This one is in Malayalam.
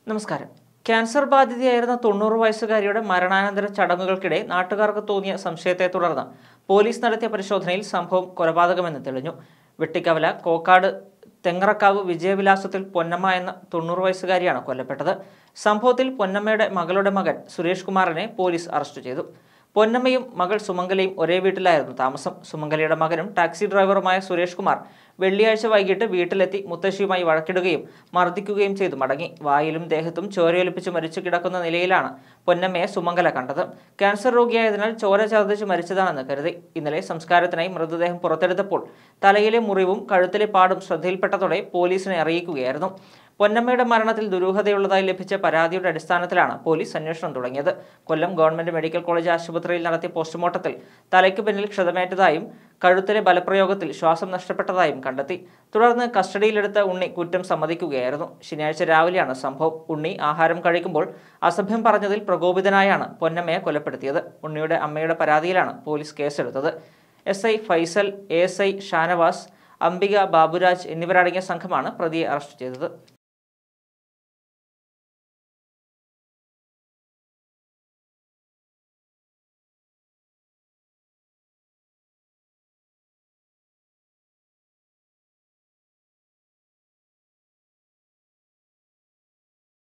നമസ്കാരം ക്യാൻസർ ബാധിതയായിരുന്ന തൊണ്ണൂറ് വയസ്സുകാരിയുടെ മരണാനന്തര ചടങ്ങുകൾക്കിടെ നാട്ടുകാർക്ക് തോന്നിയ സംശയത്തെ തുടർന്ന് പോലീസ് നടത്തിയ പരിശോധനയിൽ സംഭവം കൊലപാതകമെന്ന് തെളിഞ്ഞു വെട്ടിക്കവല കോക്കാട് തെങ്ങറക്കാവ് വിജയവിലാസത്തിൽ പൊന്നമ്മ എന്ന തൊണ്ണൂറ് വയസ്സുകാരിയാണ് കൊല്ലപ്പെട്ടത് സംഭവത്തിൽ പൊന്നമ്മയുടെ മകളുടെ മകൻ സുരേഷ് കുമാറിനെ പോലീസ് അറസ്റ്റ് ചെയ്തു പൊന്നമ്മയും മകൾ സുമംഗലയും ഒരേ വീട്ടിലായിരുന്നു താമസം സുമംഗലയുടെ മകനും ടാക്സി ഡ്രൈവറുമായ സുരേഷ് കുമാർ വെള്ളിയാഴ്ച വൈകിട്ട് വീട്ടിലെത്തി മുത്തശ്ശിയുമായി വഴക്കിടുകയും മർദ്ദിക്കുകയും ചെയ്തു മടങ്ങി വായിലും ദേഹത്തും ചോരയൊലിപ്പിച്ച് മരിച്ചു കിടക്കുന്ന നിലയിലാണ് പൊന്നമ്മയെ സുമംഗല കണ്ടത് ക്യാൻസർ രോഗിയായതിനാൽ ചോര ചതച്ച് മരിച്ചതാണെന്ന് കരുതി ഇന്നലെ സംസ്കാരത്തിനായി മൃതദേഹം പുറത്തെടുത്തപ്പോൾ തലയിലെ മുറിവും കഴുത്തിലെ പാടും ശ്രദ്ധയിൽപ്പെട്ടതോടെ പോലീസിനെ അറിയിക്കുകയായിരുന്നു പൊന്നമ്മയുടെ മരണത്തിൽ ദുരൂഹതയുള്ളതായി ലഭിച്ച പരാതിയുടെ അടിസ്ഥാനത്തിലാണ് പോലീസ് അന്വേഷണം തുടങ്ങിയത് കൊല്ലം ഗവൺമെന്റ് മെഡിക്കൽ കോളേജ് ആശുപത്രിയിൽ നടത്തിയ പോസ്റ്റ്മോർട്ടത്തിൽ തലയ്ക്ക് പിന്നിൽ ക്ഷതമേറ്റതായും കഴുത്തിലെ ബലപ്രയോഗത്തിൽ ശ്വാസം നഷ്ടപ്പെട്ടതായും കണ്ടെത്തി തുടർന്ന് കസ്റ്റഡിയിലെടുത്ത ഉണ്ണി കുറ്റം സമ്മതിക്കുകയായിരുന്നു ശനിയാഴ്ച രാവിലെയാണ് സംഭവം ഉണ്ണി ആഹാരം കഴിക്കുമ്പോൾ അസഭ്യം പറഞ്ഞതിൽ പ്രകോപിതനായാണ് പൊന്നമ്മയെ കൊലപ്പെടുത്തിയത് ഉണ്ണിയുടെ അമ്മയുടെ പരാതിയിലാണ് പോലീസ് കേസെടുത്തത് S I Faizal A S I Shanavas Ambika Baburaj എന്നിവരടങ്ങിയ സംഘമാണ് പ്രതിയെ അറസ്റ്റ് ചെയ്തത്